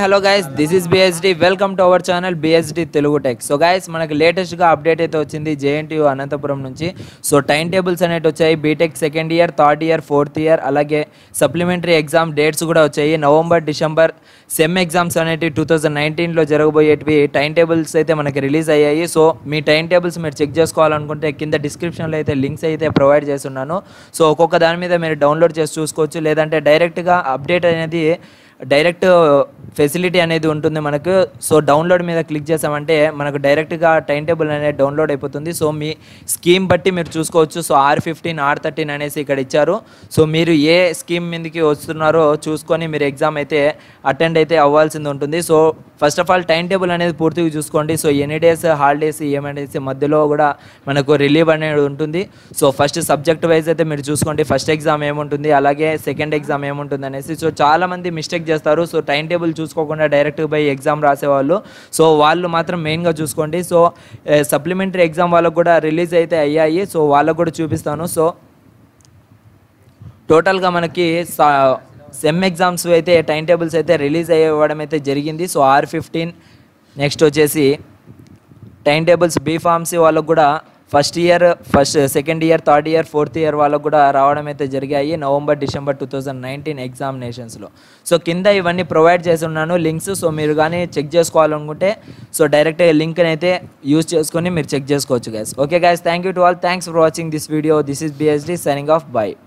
hello guys this is BSD welcome to our channel BSD Telugu tech so guys మనకి లేటెస్ట్గా update అయితే వచ్చింది JNTU Anantapuram నుంచి సో టైం టేబుల్స్ అనేవి వచ్చాయి BTech second year third year fourth year అలాగే supplementary exam dates కూడా వచ్చాయి నవంబర్ డిసెంబర్ సెమ్ ఎగ్జామ్స్ అనేవి టూ థౌజండ్ నైన్టీన్లో జరగబోయేటివి టైం టేబుల్స్ అయితే మనకి రిలీజ్ అయ్యాయి సో మీ టైం టేబుల్స్ మీరు చెక్ చేసుకోవాలనుకుంటే కింద డిస్క్రిప్షన్లో అయితే లింక్స్ అయితే ప్రొవైడ్ చేస్తున్నాను సో ఒక్కొక్క దాని మీద మీరు డౌన్లోడ్ చేసి చూసుకోవచ్చు లేదంటే డైరెక్ట్గా అప్డేట్ అనేది డైరెక్ట్ ఫెసిలిటీ అనేది ఉంటుంది మనకు సో డౌన్లోడ్ మీద క్లిక్ చేసామంటే మనకు డైరెక్ట్గా టైం టేబుల్ అనేది డౌన్లోడ్ అయిపోతుంది సో మీ స్కీమ్ బట్టి మీరు చూసుకోవచ్చు so R fifteen R thirteen అనేసి ఇక్కడ ఇచ్చారు సో మీరు ఏ స్కీమ్ మీదకి వస్తున్నారో చూసుకొని మీరు ఎగ్జామ్ అయితే అటెండ్ అయితే అవ్వాల్సింది ఉంటుంది so first of all time table అనేది పూర్తిగా చూసుకోండి సో ఎన్ని డేస్ హాలిడేస్ ఏమనేసి మధ్యలో కూడా మనకు రిలీవ్ అనేది ఉంటుంది సో ఫస్ట్ సబ్జెక్ట్ వైజ్ అయితే మీరు చూసుకోండి ఫస్ట్ ఎగ్జామ్ ఏముంటుంది అలాగే సెకండ్ ఎగ్జామ్ ఏముంటుంది అనేసి సో చాలా మంది మిస్టేక్ చేస్తారు సో టైం టేబుల్ చూసుకోకుండా డైరెక్ట్ పోయి ఎగ్జామ్ రాసేవాళ్ళు సో వాళ్ళు మాత్రం మెయిన్గా చూసుకోండి సో సప్లిమెంటరీ ఎగ్జామ్ వాళ్ళకు కూడా రిలీజ్ అయితే అయ్యాయి సో వాళ్ళకు కూడా చూపిస్తాను సో టోటల్గా మనకి సెమ్ ఎగ్జామ్స్ అయితే టైం టేబుల్స్ అయితే రిలీజ్ అయ్యడం అయితే జరిగింది సో ఆర్ ఫిఫ్టీన్ నెక్స్ట్ వచ్చేసి టైం టేబుల్స్ బీ ఫార్మసీ వాళ్ళకు కూడా first year first second year third year fourth year వాళ్ళకు కూడా రావడం అయితే జరిగాయి November December two thousand nineteen ఎగ్జామినేషన్స్లో సో కింద ఇవన్నీ ప్రొవైడ్ చేసి ఉన్నాను లింక్స్ సో మీరు కానీ చెక్ చేసుకోవాలనుకుంటే సో డైరెక్ట్ లింక్ని అయితే యూజ్ చేసుకొని మీరు చెక్ చేసుకోవచ్చు guys okay guys thank you to all thanks for watching this video this is BSD signing off by